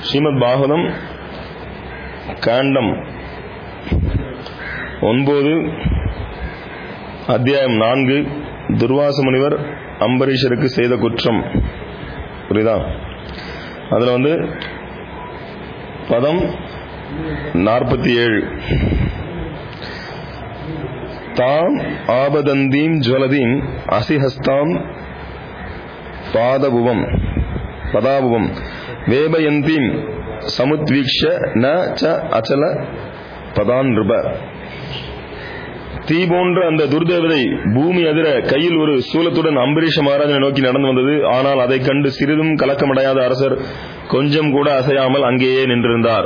ஸ்ரீமத் பாகவதம் காண்டம் ஒன்பது அத்தியாயம் நான்கு துர்வாச முனிவர் அம்பரீஷருக்கு செய்த குற்றம் புரியுதா அதில் வந்து பதம் நாற்பத்தி ஏழு தாம் ஆபதந்தீம் ஜுவலதீம் அசிஹஸ்தாம் பாதபுவம் பதாபுவம் வேபயந்தீம் சமுத்வீக்ஷ ந ச அச்சல பதான் ரிப தீ போன்ற அந்த துர்தேவதை பூமி அதிர கையில் ஒரு சூலத்துடன் அம்பரீஷ மகாராஜனை நோக்கி நடந்து வந்தது ஆனால் அதை கண்டு சிறிதும் கலக்கமடையாத அரசர் கொஞ்சம் கூட அசையாமல் அங்கேயே நின்றிருந்தார்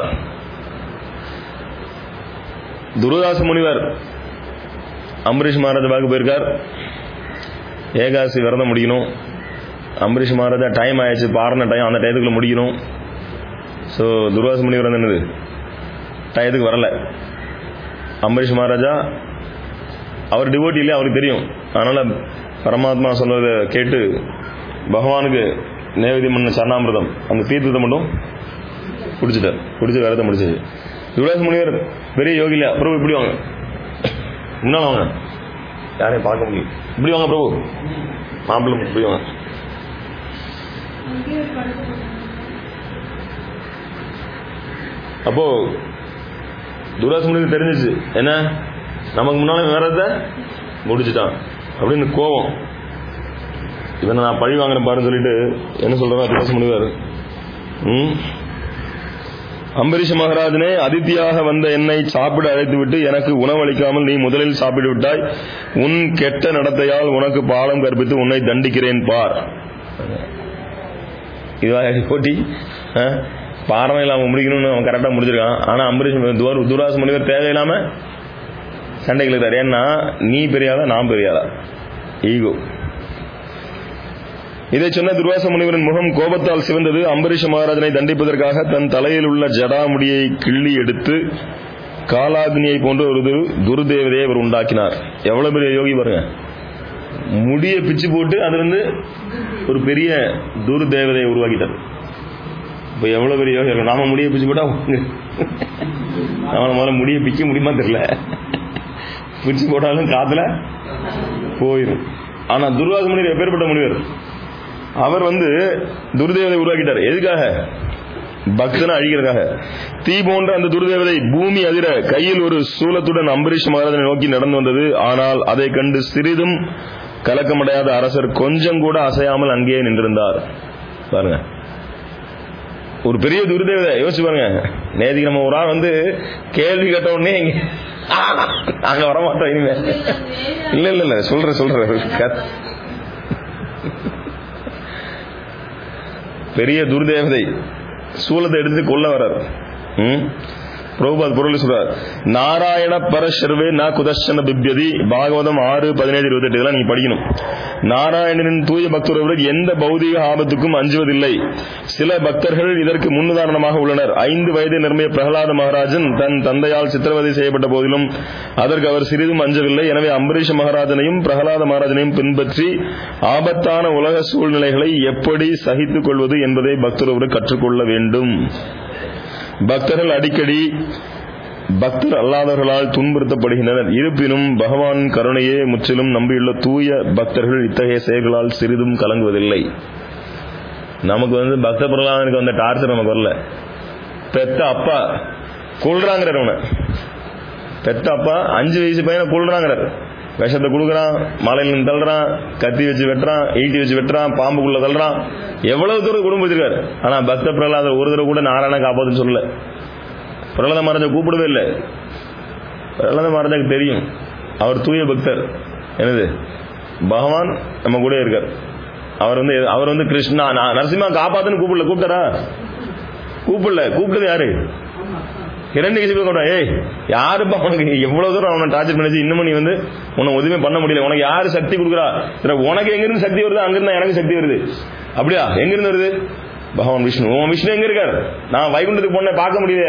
துருதாச முனிவர் அம்பரீஷ் மகாராஜா பார்க்க போயிருக்கார் ஏகாசி விரதம் முடிக்கணும் அம்பரீஷ் மகாராஜா டைம் ஆயிடுச்சு பாருன டைம் அந்த டயத்துக்குள்ள முடிக்கணும் ஸோ துர்வாச முனிவர் வந்து என்னது டயத்துக்கு வரல அம்பரீஷ் மகாராஜா அவர் டிவோட்டி இல்லையா அவருக்கு தெரியும் அதனால பரமாத்மா சொல்வதை கேட்டு பகவானுக்கு நேவேதியம் பண்ண சரணாமிரதம் அந்த தீர்த்தத்தை மட்டும் குடிச்சிட்டார் குடிச்சு விரதம் முடிச்சது துர்வாச முனிவர் பெரிய யோகி இல்லையா பிரபு இப்படி வாங்க முன்னால வாங்க யாரையும் பார்க்க முடியும் இப்படி வாங்க பிரபு மாப்பிள்ளை இப்படி வாங்க அப்போ துராச முனிக்கு தெரிஞ்சிச்சு என்ன நமக்கு முன்னால விரதத்தை முடிச்சுட்டான் அப்படின்னு கோபம் இவனை நான் பழி வாங்கின பாருன்னு சொல்லிட்டு என்ன சொல்றா துராச முனிவர் ம் அம்பரீஷ மகாராஜனே அதித்தியாக வந்த என்னை சாப்பிட அழைத்து விட்டு எனக்கு உணவளிக்காமல் நீ முதலில் சாப்பிட்டு விட்டாய் உன் கெட்ட நடத்தையால் உனக்கு பாலம் கற்பித்து உன்னை தண்டிக்கிறேன் பார் இதுவா போட்டி பாரம் இல்லாம முடிக்கணும்னு அவன் கரெக்டா முடிச்சிருக்கான் ஆனா அம்பரீஷ் துராச முனிவர் தேவையில்லாம சண்டைகள் இருக்காரு ஏன்னா நீ பெரியாதா நான் பெரியாதா ஈகோ இதை சொன்ன துர்வாச முனிவரின் முகம் கோபத்தால் சிவந்தது அம்பரீஷ மகாராஜனை தண்டிப்பதற்காக தன் தலையில் உள்ள ஜடாமுடியை கிள்ளி எடுத்து காலாக்னியை போன்ற ஒரு துருதேவதையை அவர் உண்டாக்கினார் எவ்வளவு பெரிய யோகி பாருங்க முடியை பிச்சு போட்டு அதுல இருந்து ஒரு பெரிய துருதேவதையை உருவாக்கிட்டார் இப்போ எவ்வளவு பெரிய யோகி இருக்கும் நாம முடியை பிச்சு போட்டா அவனை முதல்ல முடியை பிக்க முடியுமா தெரியல பிச்சு போட்டாலும் காத்துல போயிடும் ஆனா துர்வாச முனிவர் எப்பேற்பட்ட முனிவர் அவர் வந்து துர்தேவதை உருவாக்கிட்டார் எதுக்காக பக்தனை அழிக்கிறதுக்காக தீ போன்ற அந்த துர்தேவதை பூமி அதிர கையில் ஒரு சூலத்துடன் அம்பரீஷ் மகாராஜனை நோக்கி நடந்து வந்தது ஆனால் அதை கண்டு சிறிதும் கலக்கமடையாத அரசர் கொஞ்சம் கூட அசையாமல் அங்கேயே நின்றிருந்தார் பாருங்க ஒரு பெரிய துர்தேவதை யோசிச்சு பாருங்க நேதிக்கு நம்ம ஒரு ஆள் வந்து கேள்வி கேட்ட உடனே நாங்க வரமாட்டோம் இனிமே இல்ல இல்ல இல்ல சொல்ற சொல்ற பெரிய துர்தேவதை சூலத்தை எடுத்து கொள்ள வர்றார் பிரபுபாத் பொருள் சொல்றார் நாராயண பரஷர்வே ந குதர்ஷன பிப்யதி பாகவதம் ஆறு பதினேழு இருபத்தி எட்டு இதெல்லாம் நீங்க படிக்கணும் நாராயணனின் தூய பக்தர்கள் எந்த பௌதிக ஆபத்துக்கும் அஞ்சுவதில்லை சில பக்தர்கள் இதற்கு முன்னுதாரணமாக உள்ளனர் ஐந்து வயதை நிர்மய பிரகலாத மகாராஜன் தன் தந்தையால் சித்திரவதை செய்யப்பட்ட போதிலும் அதற்கு அவர் சிறிதும் அஞ்சவில்லை எனவே அம்பரீஷ மகாராஜனையும் பிரகலாத மகாராஜனையும் பின்பற்றி ஆபத்தான உலக சூழ்நிலைகளை எப்படி சகித்துக் கொள்வது என்பதை பக்தர் கற்றுக்கொள்ள வேண்டும் பக்தர்கள் அடிக்கடி பக்தர் அல்லாதவர்களால் துன்புறுத்தப்படுகின்றனர் இருப்பினும் பகவான் கருணையே முற்றிலும் நம்பியுள்ள தூய பக்தர்கள் இத்தகைய செயல்களால் சிறிதும் கலங்குவதில்லை நமக்கு வந்து பக்த பிரகலாதனுக்கு வந்த டார்ச்சர் நமக்கு வரல பெத்த அப்பா கொள்றாங்கிறார் அவனை பெத்த அப்பா அஞ்சு வயசு பையனை கொள்றாங்கிறார் விஷத்தை கொடுக்குறான் மலையில இருந்து தள்ளுறான் கத்தி வச்சு வெட்டுறான் ஈட்டி வச்சு வெட்டுறான் பாம்புக்குள்ள தள்ளுறான் எவ்வளவு தூரம் குடும்பம் வச்சிருக்காரு ஆனா பக்த பிரகலாதர் ஒரு தடவை கூட நாராயண காப்பாதுன்னு சொல்லல பிரகலாத மகாராஜா கூப்பிடவே இல்லை பிரகலாத மகாராஜாக்கு தெரியும் அவர் தூய பக்தர் என்னது பகவான் நம்ம கூட இருக்கார் அவர் வந்து அவர் வந்து கிருஷ்ணா நரசிம்மா காப்பாத்துன்னு கூப்பிடல கூப்பிட்டாரா கூப்பிடல கூப்பிட்டது யாரு இரண்டு கசிப்பு கூட ஏய் யாருப்பா உனக்கு எவ்வளவு தூரம் அவனை டார்ச்சர் பண்ணிச்சு இன்னமும் நீ வந்து உன்னை உதவி பண்ண முடியல உனக்கு யாரு சக்தி கொடுக்குறா உனக்கு எங்கிருந்து சக்தி வருது அங்கிருந்து எனக்கு சக்தி வருது அப்படியா எங்கிருந்து வருது பகவான் விஷ்ணு உன் விஷ்ணு எங்க இருக்கார் நான் வைகுண்டத்துக்கு போன பார்க்க முடியல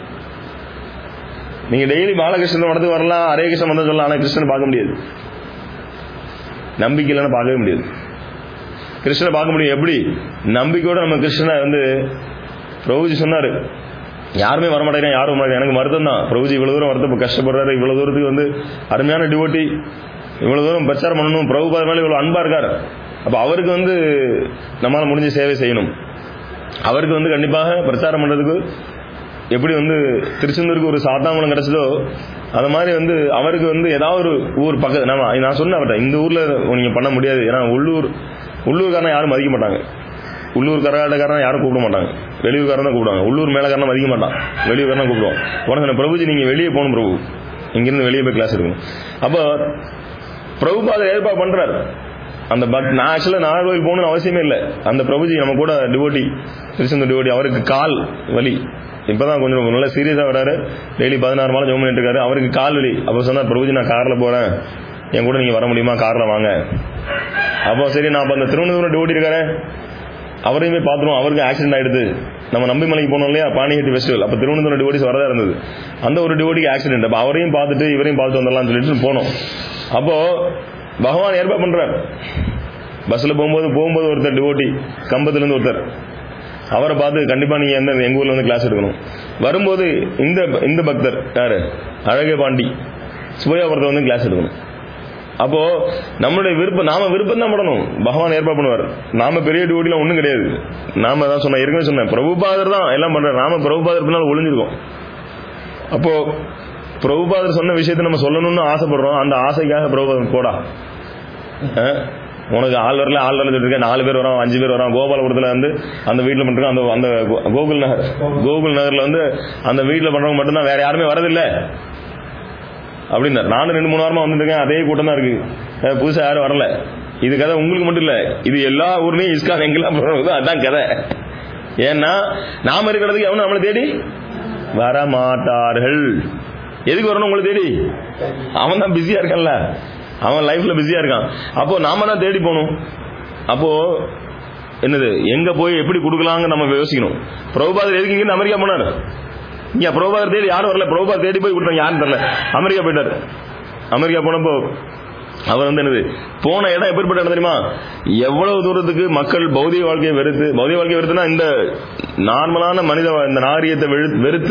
நீங்க டெய்லி பாலகிருஷ்ணன் மடத்துக்கு வரலாம் ஹரே கிருஷ்ணன் வந்து சொல்லலாம் ஆனா கிருஷ்ணன் பார்க்க முடியாது நம்பிக்கை இல்லைன்னு பார்க்கவே முடியாது கிருஷ்ணனை பார்க்க முடியும் எப்படி நம்பிக்கையோட நம்ம கிருஷ்ணனை வந்து பிரபுஜி சொன்னாரு யாருமே வரமாட்டேங்கிறாங்க யாரும் வரமாட்டேங்க எனக்கு வருத்தம் தான் பிரபுஜி இவ்வளவு தூரம் வருத்தம் கஷ்டப்படுறாரு இவ்வளவு தூரத்துக்கு வந்து அருமையான டிவோட்டி இவ்வளவு தூரம் பிரச்சாரம் பண்ணணும் பிரபுபாத மேல இவ்வளவு அன்பா இருக்காரு அப்ப அவருக்கு வந்து நம்மளால முடிஞ்ச சேவை செய்யணும் அவருக்கு வந்து கண்டிப்பாக பிரச்சாரம் பண்றதுக்கு எப்படி வந்து திருச்செந்தூருக்கு ஒரு சாத்தாங்குளம் கிடைச்சதோ அது மாதிரி வந்து அவருக்கு வந்து ஏதாவது ஒரு ஊர் பக்கத்து நம்ம நான் சொன்னேன் அவர்கிட்ட இந்த ஊர்ல நீங்க பண்ண முடியாது ஏன்னா உள்ளூர் உள்ளூர்காரன் யாரும் மதிக்க மாட்டாங்க உள்ளூர் கர்நாடகாரன் யாரும் கூப்பிட மாட்டாங்க வெளியூர்காரன் தான் கூப்பிடுவாங்க உள்ளூர் மேலக்காரன் மதிக்க மாட்டான் வெளியூர்காரன் கூப்பிடுவான் உடனே சொன்னேன், பிரபுஜி நீங்க வெளியே போகணும் பிரபு இங்கிருந்து வெளியே போய் கிளாஸ் எடுக்கணும் அப்போ பிரபுபாதர் ஏற்பாடு பண்றாரு அந்த பக் நான் ஆக்சுவலாக நாகர்கோவில் போகணும்னு அவசியமே இல்லை அந்த பிரபுஜி நம்ம கூட டிவோட்டி திருச்செந்தூர் டிவோட்டி அவருக்கு கால் வலி இப்பதான் கொஞ்சம் நல்லா சீரியஸா வராரு டெய்லி பதினாறு மாதம் ஜோம் பண்ணிட்டு இருக்காரு அவருக்கு கால் வலி அப்போ சொன்னார் பிரபுஜி நான் கார்ல போறேன் என் கூட நீங்க வர முடியுமா கார்ல வாங்க அப்போ சரி நான் அப்ப அந்த திருவனந்தபுரம் டிவோட்டி இருக்காரு அவரையும் போய் பார்த்துருவோம் அவருக்கு ஆக்சிடென்ட் ஆயிடுது நம்ம நம்பி மலைக்கு போனோம் இல்லையா பாணிஹட்டி ஃபெஸ்டிவல் அப்போ திருவனந்தபுரம் டிவோட்டிஸ் வரதா இருந்தது அந்த ஒரு டிவோட்டிக்கு ஆக்சிடென்ட் அப்போ அவரையும் பார்த்துட்டு இவரையும் பார்த்துட்டு வந்துடலாம்னு சொல்லிட்டு போனோம் அப்போ பகவான் ஏற்பாடு பண்றார் பஸ்ல போகும்போது போகும்போது ஒருத்தர் டிவோட்டி கம்பத்துல இருந்து ஒருத்தர் அவரை பார்த்து கண்டிப்பா நீங்க எந்த எங்க ஊர்ல வந்து கிளாஸ் எடுக்கணும் வரும்போது இந்த இந்த பக்தர் யாரு அழகே பாண்டி சுபயாபுரத்தை வந்து கிளாஸ் எடுக்கணும் அப்போ நம்மளுடைய விருப்பம் நாம விருப்பம் தான் படணும் பகவான் ஏற்பாடு பண்ணுவார் நாம பெரிய டியூட்டிலாம் ஒண்ணும் கிடையாது நாம தான் சொன்ன ஏற்கனவே சொன்னேன் பிரபுபாதர் தான் எல்லாம் பண்றாரு நாம பிரபுபாதர் பின்னால் ஒளிஞ்சிருக்கோம் அப்போ பிரபுபாதர் சொன்ன விஷயத்தை நம்ம சொல்லணும்னு ஆசைப்படுறோம் அந்த ஆசைக்காக பிரபுபாதர் போடா அஹ், உனக்கு ஆள் வரல ஆள் வரல சொல்லிருக்க நாலு பேர் வரோம் அஞ்சு பேர் வரோம் கோபாலபுரத்துல வந்து அந்த வீட்டுல பண்றாங்க அந்த அந்த கோ- கோகுல் நகர் கோகுல் நகர்ல வந்து அந்த வீட்டுல பண்றவங்க மட்டும்தான் வேற யாருமே வரதில்லை அப்படின்னாரு நானும் ரெண்டு மூணு வாரமா வந்துருக்கேன் அதே கூட்டம் தான் இருக்கு அஹ் புதுசா யாரும் வரல இது கதை உங்களுக்கு மட்டும் இல்ல இது எல்லா ஊர்லயும் இஸ்கான் எங்கெல்லாம் போறதோ அதான் கதை ஏன்னா நாம இருக்கிறதுக்கு அவனு நம்மளை தேடி வர மாட்டார்கள் எதுக்கு வரணும் உங்களை தேடி அவன் தான் பிஸியா இருக்கான்ல அவன் லைஃப்ல பிஸியா இருக்கான் அப்போ நாம தான் தேடி போகணும் அப்போ என்னது எங்க போய் எப்படி கொடுக்கலாங்க நம்ம யோசிக்கணும் பிரபுபாதர் எதுக்கு இங்க அமெரிக்கா போனாரு இங்க பிரபுபாதர் தேடி யாரும் வரல பிரபுபாதர் தேடி போய் கொடுத்தாங்க யாரும் தெரியல அமெரிக்கா போயிட்டாரு அமெரிக்கா போனப்போ அவர் வந்து என்னது போன இடம் எப்படிப்பட்ட இடம் தெரியுமா எவ்வளவு தூரத்துக்கு மக்கள் பௌதிக வாழ்க்கையை வெறுத்து பௌதிக வாழ்க்கையை வெறுத்துனா இந்த நார்மலான மனித வா- இந்த நாகரிகத்தை வெறு- வெறுத்து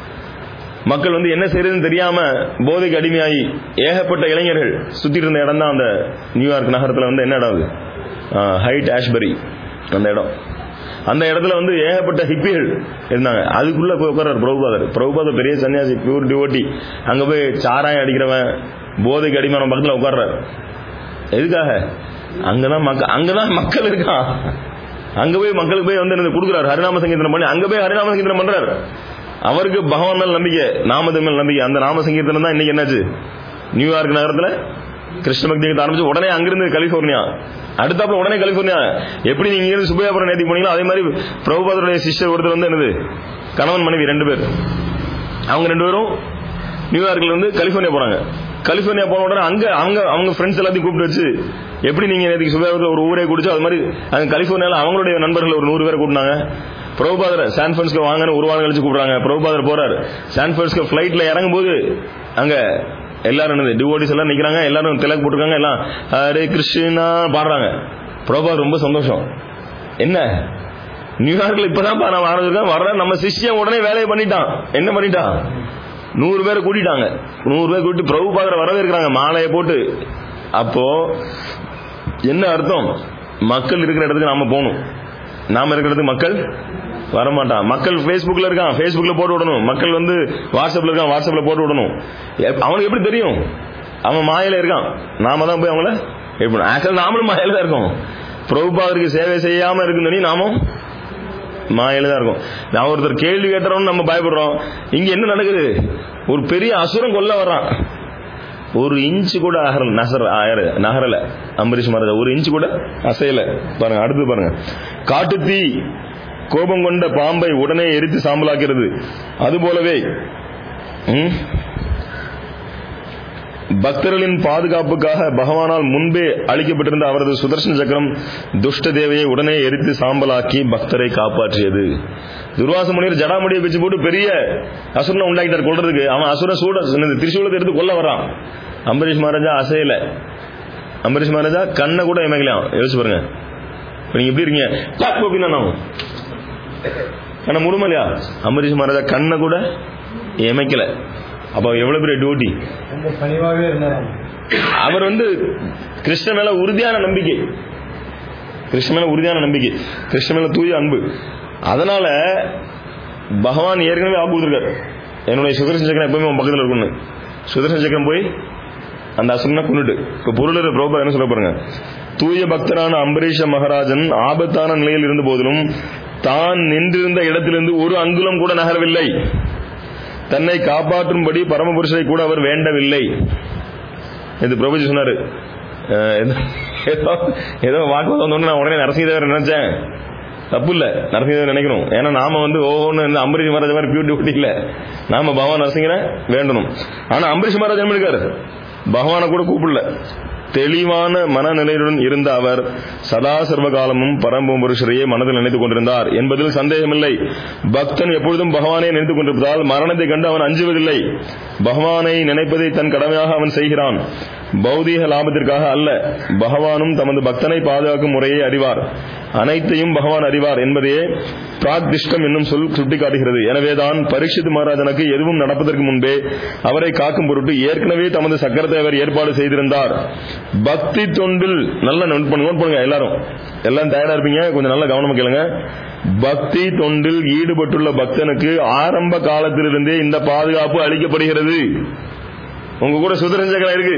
மக்கள் வந்து என்ன செய்யறதுன்னு தெரியாம போதைக்கு அடிமையாகி ஏகப்பட்ட இளைஞர்கள் சுத்திட்டு இருந்த இடம் தான் அந்த நியூயார்க் நகரத்துல வந்து என்ன இடம் அது ஹைட் ஆஷ்பரி அந்த இடம் அந்த இடத்துல வந்து ஏகப்பட்ட ஹிப்பிகள் இருந்தாங்க அதுக்குள்ள போய் உட்கார்றாரு பிரபுபாதர் பிரபுபாதர் பெரிய சன்னியாசி பியூர் டிவோட்டி அங்க போய் சாராயம் அடிக்கிறவன் போதைக்கு அடிமான பக்கத்துல உட்கார்றாரு எதுக்காக அங்கதான் மக்கள் அங்கதான் மக்கள் இருக்கான் அங்க போய் மக்களுக்கு போய் வந்து என்னது கொடுக்குறாரு ஹரிநாம சங்கீர்த்தனம் பண்ணி அங்க போய் ஹரிநாம சங்கீர்த்தனம் பண்றாரு அவருக்கு பகவான் மேல் நம்பிக்கை நாமத்து மேல் நம்பிக்கை அந்த நாம சங்கீர்த்தனம் தான் இன்னைக்கு என்னாச்சு நியூயார்க் நகரத்துல கிருஷ்ண பக்தி கீதம் ஆரம்பிச்சு உடனே அங்கிருந்து கலிபோர்னியா அடுத்தாப்புல உடனே கலிபோர்னியா எப்படி நீங்க இங்கிருந்து சுபயாபுரம் நேத்தி போனீங்களோ அதே மாதிரி பிரபுபாதருடைய சிஸ்டர் ஒருத்தர் வந்து என்னது கணவன் மனைவி ரெண்டு பேர் அவங்க ரெண்டு பேரும் நியூயார்க்ல இருந்து கலிபோர்னியா போறாங்க கலிபோர்னியா போன உடனே அங்க அவங்க அவங்க ஃப்ரெண்ட்ஸ் எல்லாத்தையும் கூப்பிட்டு வச்சு எப்படி நீங்க நேற்றுக்கு சுபயாபுரத்தில் ஒரு ஊரே குடிச்சோ அது மாதிரி அங்க கலிபோர்னியால அவங்களுடைய நண்பர்கள் ஒரு நூறு பேரை கூட்டினாங்க பிரபுபாதர் சான் பிரான்சிஸ்கோ வாங்கன்னு ஒரு வாரம் கழிச்சு கூப்பிடுறாங்க பிரபுபாதர் போறாரு சான் பிரான்சிஸ்கோ ஃபிளைட்ல இறங்கும் போது அங்க எல்லாரும் என்னது டிவோடிஸ் எல்லாம் நிக்கிறாங்க எல்லாரும் திலக் போட்டிருக்காங்க எல்லாம் ஹரே கிருஷ்ணா பாடுறாங்க பிரபுபாதர் ரொம்ப சந்தோஷம் என்ன நியூயார்க்ல இப்பதான் நான் வரதுக்கேன் வர்றேன் நம்ம சிஷ்யன் உடனே வேலையை பண்ணிட்டான் என்ன பண்ணிட்டான் நூறு பேரை கூட்டிட்டாங்க நூறு பேர் கூட்டி பிரபு பாதர வரவேற்கிறாங்க மாலையை போட்டு அப்போ என்ன அர்த்தம் மக்கள் இருக்கிற இடத்துக்கு நாம போகணும் நாம இருக்கிற இடத்துக்கு மக்கள் வரமாட்டான் மக்கள் Facebookல இருக்கான் Facebookல போட்டு விடணும் மக்கள் வந்து வாட்ஸ்அப்ல இருக்கான் வாட்ஸ்அப்ல போட்டு விடணும் எப்- அவனுக்கு எப்படி தெரியும் அவன் மாயில இருக்கான் நாம தான் போய் அவங்கள எப்படி ஆக்சுவல் நாமளும் மாயில தான் இருக்கோம் பிரபுபாதருக்கு சேவை செய்யாம இருக்குன்னு சொல்லி நாமும் மாயில தான் இருக்கும் நான் ஒருத்தர் கேள்வி கேட்டுறோம்னு நம்ம பயப்படுறோம் இங்க என்ன நடக்குது ஒரு பெரிய அசுரம் கொல்ல வர்றான் ஒரு இன்ச்சு கூட அகரல நகர ஆயரு நகரல அம்பரீஷ் மகாராஜா ஒரு இன்ச்சு கூட அசையல பாருங்க அடுத்து பாருங்க காட்டுத்தீ கோபம் கொண்ட பாம்பை உடனே எரித்து சாம்பலாக்கிறது அதுபோலவே ம், பக்தர்களின் பாதுகாப்புக்காக பகவானால் முன்பே அளிக்கப்பட்டிருந்த அவரது சுதர்சன சக்கரம் துஷ்ட தேவையை உடனே எரித்து சாம்பலாக்கி பக்தரை காப்பாற்றியது துர்வாச முனிவர் ஜடாமுடியை வச்சு போட்டு பெரிய அசுரனை உண்டாக்கிட்டார் கொள்றதுக்கு அவன் அசுர சூட என்னது, திரிசூலத்தை எடுத்து கொல்ல வரான் அம்பரீஷ் மகாராஜா அசையல அம்பரீஷ் மகாராஜா கண்ணை கூட இமைக்கலாம் யோசிச்சு பாருங்க இப்ப நீங்க எப்படி இருக்கீங்க டக் அப்படின்னா நான் கண்ணை மூடுமா இல்லையா அம்பரீஷ் மகாராஜா கண்ணை கூட இமைக்கல அப்போ எவ்வளவு பெரிய டியூட்டி ரொம்ப பணிவாகவே இருந்தாராம் அவர் வந்து கிருஷ்ண மேல உறுதியான நம்பிக்கை கிருஷ்ண மேல உறுதியான நம்பிக்கை கிருஷ்ண மேல தூய அன்பு அதனால பகவான் ஏற்கனவே ஆப்பு கொடுத்துருக்காரு என்னுடைய சுதர்சன சக்கரம் எப்பவுமே உன் பக்கத்தில் இருக்கும்னு சுதர்சன சக்கரம் போய் அந்த அசுரனை கொண்டுட்டு இப்போ பொருளர் பிரபா என்ன சொல்ல பாருங்க தூய பக்தரான அம்பரீஷ மகாராஜன் ஆபத்தான நிலையில் இருந்த போதிலும் தான் நின்றிருந்த இடத்திலிருந்து ஒரு அங்குலம் கூட நகரவில்லை தன்னை காப்பாற்றும்படி பரமபுருஷரை கூட அவர் வேண்டவில்லை இது பிரபுஜி சொன்னாரு அஹ் ஏதோ- ஏதோ ஏதோ வாக்குவாதம் வந்தோடனே நான் உடனே நரசிங்கதேவர் நினைச்சேன் தப்பு இல்ல நரசிங்கதேவர் நினைக்கணும் ஏன்னா நாம வந்து ஓஹோன்னு இந்த அம்பரீஷ் மகாராஜ் மாதிரி பியூட்டி ஊட்டி இல்ல நாம பகவான் நரசிங்கரை வேண்டணும் ஆனா அம்பரீஷ் மகாராஜ் என்ன இருக்காரு பகவானை கூட கூப்பிடல தெளிவான மனநிலையுடன் இருந்த அவர் சதா சர்வ காலமும் பரம்புருஷரையே மனதில் நினைத்துக் கொண்டிருந்தார் என்பதில் சந்தேகமில்லை பக்தன் எப்பொழுதும் பகவானை நினைத்துக் கொண்டிருப்பதால் மரணத்தை கண்டு அவன் அஞ்சுவதில்லை பகவானை நினைப்பதை தன் கடமையாக அவன் செய்கிறான் பௌதீக லாபத்திற்காக அல்ல பகவானும் தமது பக்தனை பாதுகாக்கும் முறையை அறிவார் அனைத்தையும் பகவான் அறிவார் என்பதையே பிராக்திஷ்டம் என்னும் சொல் சுட்டிக்காட்டுகிறது எனவேதான் பரீட்சித் மகாராஜனுக்கு எதுவும் நடப்பதற்கு முன்பே அவரை காக்கும் பொருட்டு ஏற்கனவே தமது சக்கரத்தை அவர் ஏற்பாடு செய்திருந்தார் பக்தி தொண்டில் நல்ல நோட் பண்ணுங்க நோட் பண்ணுங்க எல்லாரும் எல்லாம் தயாரா இருப்பீங்க கொஞ்சம் நல்ல கவனமா கேளுங்க பக்தி தொண்டில் ஈடுபட்டுள்ள பக்தனுக்கு ஆரம்ப காலத்திலிருந்தே இந்த பாதுகாப்பு அளிக்கப்படுகிறது உங்க கூட சுதரன் சக்கரம் இருக்கு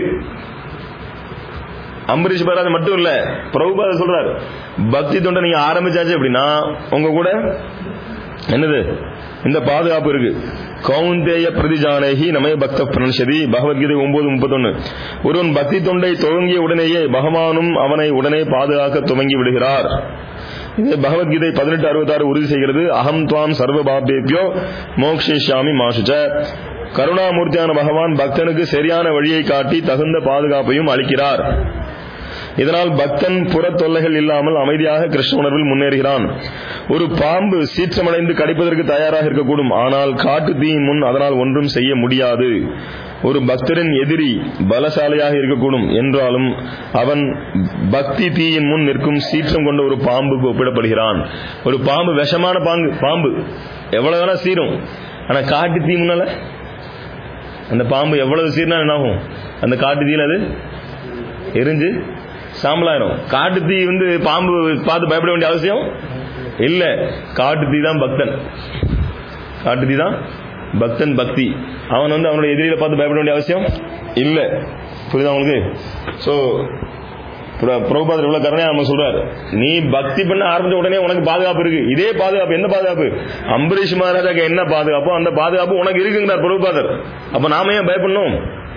அம்பரீஷ் மகாராஜ் மட்டும் இல்ல பிரபுபாத சொல்றாரு பக்தி தொண்டை நீங்க ஆரம்பிச்சாச்சு அப்படின்னா உங்க கூட என்னது இந்த பாதுகாப்பு இருக்கு கௌந்தேய பிரதிஜானேகி நமே பக்த பிரணஷதி பகவத்கீதை ஒன்பது முப்பத்தொன்னு ஒருவன் பக்தி தொண்டை துவங்கிய உடனேயே பகவானும் அவனை உடனே பாதுகாக்க துவங்கி விடுகிறார் இது பகவத்கீதை பதினெட்டு அறுபத்தாறு உறுதி செய்கிறது அகம் துவாம் சர்வ பாபேபியோ மோக்ஷிஷாமி மாசுச்ச கருணாமூர்த்தியான பகவான் பக்தனுக்கு சரியான வழியை காட்டி தகுந்த பாதுகாப்பையும் அளிக்கிறார் இதனால் பக்தன் புற தொல்லைகள் இல்லாமல் அமைதியாக கிருஷ்ண உணர்வில் முன்னேறுகிறான் ஒரு பாம்பு சீற்றமடைந்து கடிப்பதற்கு தயாராக இருக்கக்கூடும் ஆனால் காட்டு தீயின் முன் அதனால் ஒன்றும் செய்ய முடியாது ஒரு பக்தரின் எதிரி பலசாலியாக இருக்கக்கூடும் என்றாலும் அவன் பக்தி தீயின் முன் நிற்கும் சீற்றம் கொண்ட ஒரு பாம்புக்கு ஒப்பிடப்படுகிறான் ஒரு பாம்பு விஷமான பாம்பு பாம்பு எவ்வளவு வேணா சீரும் ஆனா காட்டு தீ முன்னால அந்த பாம்பு எவ்வளவு சீர்னா என்ன ஆகும் அந்த காட்டு தீயில் அது எரிஞ்சு சாம்பலாயிரும் காட்டு தீ வந்து பாம்பு பார்த்து பயப்பட வேண்டிய அவசியம் இல்ல காட்டு தீ தான் பக்தன் காட்டு தீ தான் பக்தன் பக்தி அவன் வந்து அவனுடைய எதிரியில பார்த்து பயப்பட வேண்டிய அவசியம் இல்ல புரியுதா உங்களுக்கு சோ பிரபுபாதர் இவ்வளவு கருணையா நம்ம சொல்றாரு நீ பக்தி பண்ண ஆரம்பிச்ச உடனே உனக்கு பாதுகாப்பு இருக்கு இதே பாதுகாப்பு என்ன பாதுகாப்பு அம்பரீஷ் மகாராஜாக்கு என்ன பாதுகாப்போ அந்த பாதுகாப்பு உனக்கு இருக்குங்கிறார் பிரபுபாதர் அப்ப நாம ஏன் பயப்படணும்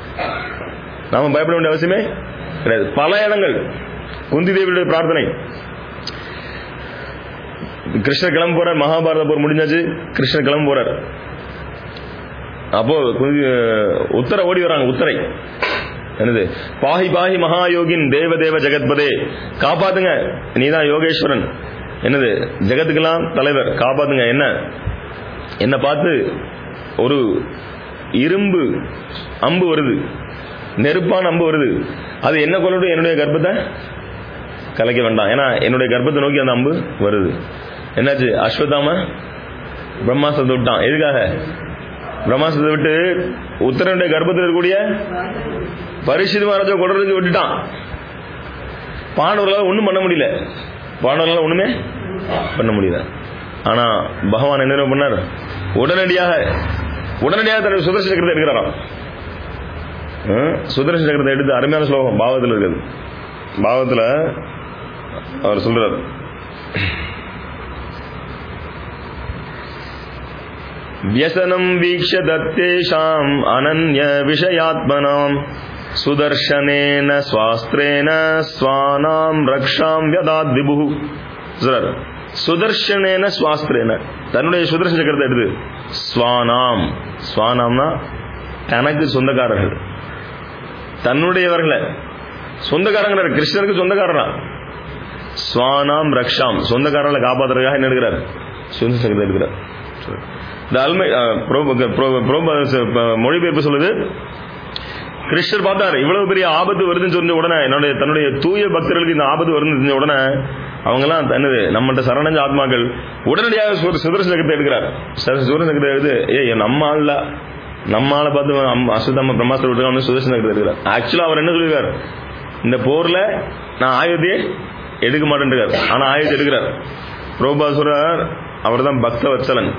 நாம பயப்பட வேண்டிய அவசியமே கிடையாது பல இடங்கள் குந்தி தேவியுடைய பிரார்த்தனை கிருஷ்ணர் கிளம்ப போறார் மகாபாரத போர் முடிஞ்சாச்சு கிருஷ்ணர் கிளம்ப போறார் அப்போ குந்தி உத்தர ஓடி வராங்க உத்தரை என்னது பாஹி பாஹி மகாயோகின் தேவ தேவ ஜெகத்பதே காப்பாத்துங்க நீதான் யோகேஸ்வரன் என்னது ஜெகத்துக்கெல்லாம் தலைவர் காப்பாத்துங்க என்ன என்ன பார்த்து ஒரு இரும்பு அம்பு வருது நெருப்பான அம்பு வருது அது என்ன கொள்ளட்டும் என்னுடைய கர்ப்பத்தை கலைக்க வேண்டாம் ஏன்னா என்னுடைய கர்ப்பத்தை நோக்கி அந்த அம்பு வருது என்னாச்சு அஸ்வதாம பிரம்மாஸ்திரத்தை விட்டான் எதுக்காக பிரம்மாஸ்திரத்தை விட்டு உத்தரனுடைய கர்ப்பத்தில் இருக்கக்கூடிய பரிசுத்த மகாராஜா கொள்றதுக்கு விட்டுட்டான் பாண்டவர்களால் ஒன்றும் பண்ண முடியல பாண்டவர்களால் ஒண்ணுமே பண்ண முடியல ஆனா பகவான் என்ன பண்ணார் உடனடியாக உடனடியாக தன்னுடைய சுதர்சன சக்கரத்தை எடுக்கிறாராம் ஹம், சுதர்சன சக்கரத்தை எடுத்து அருமையான ஸ்லோகம் பாவத்தில் இருக்குது பாவத்தில் அவர் சொல்றார் व्यसनं वीक्ष्य दत्तेषाम् अनन्य विषयात्मनाम् सुदर्शनेन स्वास्त्रेण स्वानाम् रक्षाम् व्यदात् विभुः சொல்றார் சுதர்ஷனேன சுவாஸ்திரேன தன்னுடைய சுதர்ஷன சக்கரத்தை எடுத்து ஸ்வானாம் ஸ்வானாம்னா தனக்கு சொந்தக்காரர்கள் தன்னுடையவர்களை சொந்தக்காரங்க கிருஷ்ணருக்கு சொந்தக்காரனா ஸ்வானாம் ரக்ஷாம் சொந்தக்காரர்களை காப்பாத்துறதுக்காக என்ன எடுக்கிறார் சுதர்ஷன சக்கரத்தை எடுக்கிறார் இந்த அல்மை அஹ், புரோப- புரோப- புரோப- மொழிபெயர்ப்பு சொல்லுது கிருஷ்ணர் பார்த்தார் இவ்வளவு பெரிய ஆபத்து வருதுன்னு சொன்ன உடனே என்னுடைய தன்னுடைய தூய பக்தர்களுக்கு இந்த ஆபத்து வருதுன்னு தெரிஞ்ச உடனே அவங்கெல்லாம் என்னது நம்மகிட்ட சரணஞ்ச ஆத்மாக்கள் உடனடியாக சுர- சுதர்சன சக்கரத்தை எடுக்கிறார் சர- சுதர்சன சக்கரத்தை எடுத்து ஏ நம்ம ஆள்ல நம்ம ஆளை பார்த்து அம்- அசுத்தம்ம பிரம்மாஸ்திரம் விட்டு வந்து சுதர்சன சக்கரத்தை எடுக்கிறார் ஆக்சுவலா அவர் என்ன சொல்லியிருக்கார் இந்த போர்ல நான் ஆயுதத்தையே எடுக்க மாட்டேன்றார் ஆனா ஆயுதத்தை எடுக்கிறார் பிரபாசுரர் அவர் தான் பக்த வத்சலன்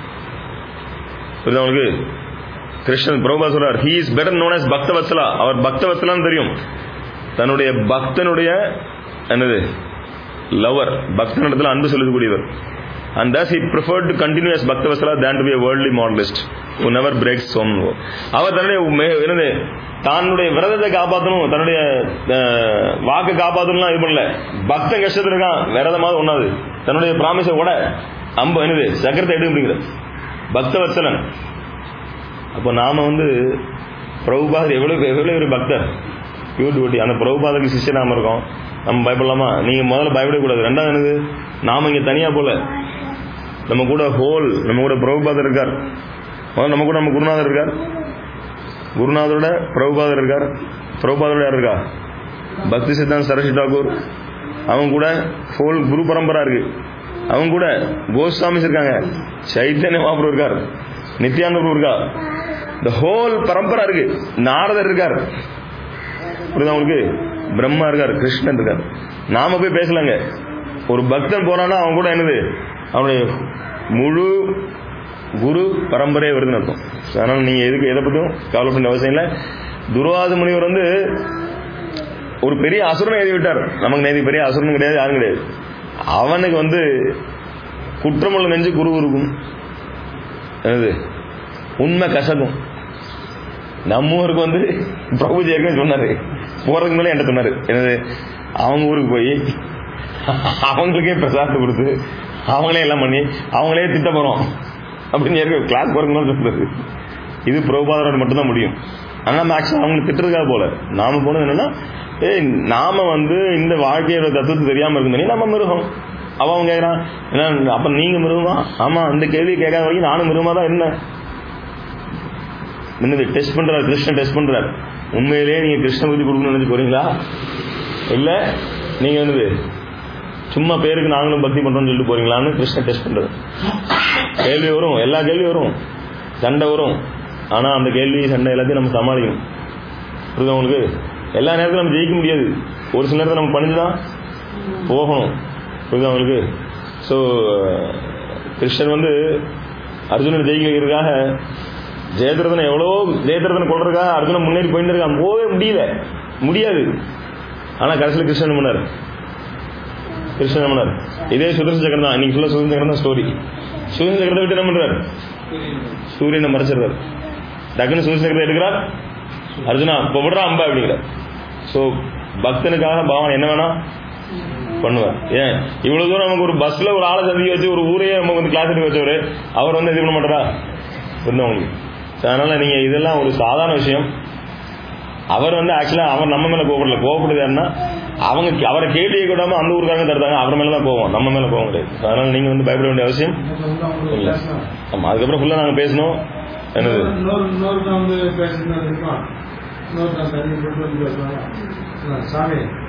புரியுதா உங்களுக்கு கிருஷ்ணன் பிரபா சொல்றார் he is better known as Bhakta Vatsala அவர் பக்த வத்சலான்னு தெரியும் தன்னுடைய பக்தனுடைய என்னது லவர் பக்தனிடத்தில் அன்பு செலுத்தக்கூடியவர் and thus he preferred to continue as பக்த Vatsala than to be a worldly moralist who never breaks some அவர் தன்னுடைய மே- என்னது தன்னுடைய விரதத்தை காப்பாற்றணும் தன்னுடைய அஹ், வாக்கு காப்பாற்றணும்லாம் இது பண்ணல பக்தன் கஷ்டத்தில் இருக்கான் விரதமாக ஒண்ணாது தன்னுடைய பிராமிசை உட அம்ப என்னது சக்கரத்தை எடுக்குங்கிற பக்த வத்சலன் அப்போ நாம வந்து பிரபுபாதர் எவ்வளவு எவ்வளவு ஒரு பக்தர் பியூர் டியூட்டி அந்த பிரபுபாதருக்கு சிஷ்யர் நாம இருக்கோம் நம்ம பயப்படலாமா நீங்க முதல்ல பயப்படவே கூடாது ரெண்டாவது என்னது நாம இங்க தனியா போல நம்ம கூட ஹோல் நம்ம கூட பிரபுபாதர் இருக்கார் முதல்ல நம்ம கூட நம்ம குருநாதர் இருக்கார் குருநாதரோட பிரபுபாதர் இருக்கார் பிரபுபாதரோட யார் இருக்கா பக்தி சித்தாந்த் சரஸ்வதி தாக்கூர் அவங்க கூட ஹோல் குரு பரம்பரா இருக்கு அவங்க கூட கோஸ்வாமிஸ் இருக்காங்க சைத்தன்ய மகாபுரு இருக்கார் நித்யானந்த பிரபு இருக்கா இந்த ஹோல் பரம்பரா இருக்கு நாரதர் இருக்கார் புரியுதா உங்களுக்கு பிரம்மா இருக்கார் கிருஷ்ணன் இருக்கார் நாம போய் பேசலாங்க ஒரு பக்தன் போறான்னா அவன் கூட என்னது அவனுடைய முழு குரு பரம்பரையே வருதுன்னு அர்த்தம் So, அதனால நீங்க எதுக்கு எதை பத்தியும் கவலை பண்ண அவசியம் இல்லை துர்வாத முனிவர் வந்து ஒரு பெரிய அசுரனை எழுதி விட்டார் நமக்கு நேதி பெரிய அசுரனும் கிடையாது யாரும் கிடையாது அவனுக்கு வந்து குற்றமுள்ள நெஞ்சு குரு இருக்கும் என்னது உண்மை கசக்கும் நம்ம ஊருக்கு வந்து பிரபுஜி ஏற்கனவே சொன்னாரு போறதுக்கு மேலே என்கிட்ட சொன்னாரு என்னது அவங்க ஊருக்கு போய் அவங்களுக்கே பிரசாதத்தை கொடுத்து அவங்களே எல்லாம் பண்ணி அவங்களே திட்ட போறோம் அப்படின்னு ஏற்கனவே கிளாஸ் போறதுக்கு மேலே சொன்னாரு இது பிரபுபாதரோட மட்டும்தான் முடியும் ஆனா நம்ம ஆக்சுவலாக அவங்களுக்கு திட்டுறதுக்காக போல நாம போனது என்னன்னா ஏய் நாம வந்து இந்த வாழ்க்கையோட தத்துவத்தை தெரியாம இருக்குமே நம்ம மிருகம் அவன் அவன் கேட்கறான் என்ன அப்ப நீங்க மிருகமா ஆமா இந்த கேள்வி கேட்காத வரைக்கும் நானும் மிருகமா தான் என்ன என்னது டெஸ்ட் பண்றாரு கிருஷ்ணன் டெஸ்ட் பண்றாரு உண்மையிலேயே நீங்க கிருஷ்ண பத்தி கொடுக்கணும்னு நினைச்சு போறீங்களா இல்ல நீங்க என்னது சும்மா பேருக்கு நாங்களும் பக்தி பண்றோம்னு சொல்லிட்டு போறீங்களான்னு கிருஷ்ணன் டெஸ்ட் பண்றது கேள்வி வரும் எல்லா கேள்வி வரும் சண்டை வரும் ஆனா அந்த கேள்வி சண்டை எல்லாத்தையும் நம்ம சமாளிக்கணும் புரியுதா உங்களுக்கு எல்லா நேரத்திலும் நம்ம ஜெயிக்க முடியாது ஒரு சில நேரத்தில் நம்ம பணிஞ்சுதான் போகணும் புரியுதா உங்களுக்கு ஸோ கிருஷ்ணன் வந்து அர்ஜுனனை ஜெயிக்க வைக்கிறதுக்காக ஜெயதிரதனை எவ்வளோ ஜெயதிரதனை கொள்றதுக்காக அர்ஜுனன் முன்னேறி போயிட்டு இருக்கான் போகவே முடியல முடியாது ஆனா கடைசியில் கிருஷ்ணன் என்ன பண்ணார் கிருஷ்ணன் என்ன பண்ணார் இதே சுதர்சன சக்கரம் தான் இன்னைக்கு ஃபுல்லாக சுதர்சன சக்கரம் தான் ஸ்டோரி சுதர்சன சக்கரத்தை விட்டு என்ன பண்றார் சூரியனை மறைச்சிடுறார் டக்குன்னு சுதர்சன சக்கரத்தை எடுக்கிறார் அர்ஜுனா இப்போ விடுறா அம்பா அப்படிங்கிறார் ஸோ பக்தனுக்காக பகவான் என்ன வேணா பண்ணுவார் ஏன் இவ்வளவு தூரம் நமக்கு ஒரு பஸ்ல ஒரு ஆளை சந்திக்க வச்சு ஒரு ஊரையே நம்ம வந்து கிளாஸ் எடுக்க வச்சவரு அவர் வந்து இது பண்ண மாட்டாரா புரியுதா உங்களுக்கு So, அதனால நீங்க இதெல்லாம் ஒரு சாதாரண விஷயம் அவர் வந்து ஆக்சுவலா அவர் நம்ம மேல கோபப்படல கோபப்படுது யாருன்னா அவங்க அவரை கேள்வி கூடாம அந்த ஊருக்காரங்க தடுத்தாங்க அவர் மேல தான் போவோம் நம்ம மேல போக முடியாது So, அதனால நீங்க வந்து பயப்பட வேண்டிய அவசியம் இல்ல ஆமா அதுக்கப்புறம் ஃபுல்லா நாங்க பேசணும் என்னது இன்னொரு இன்னொருத்தன் வந்து பேசுறது இருக்கும் இன்னொருத்தன் தண்ணி போட்டு வந்து பேசுவாங்க சாமி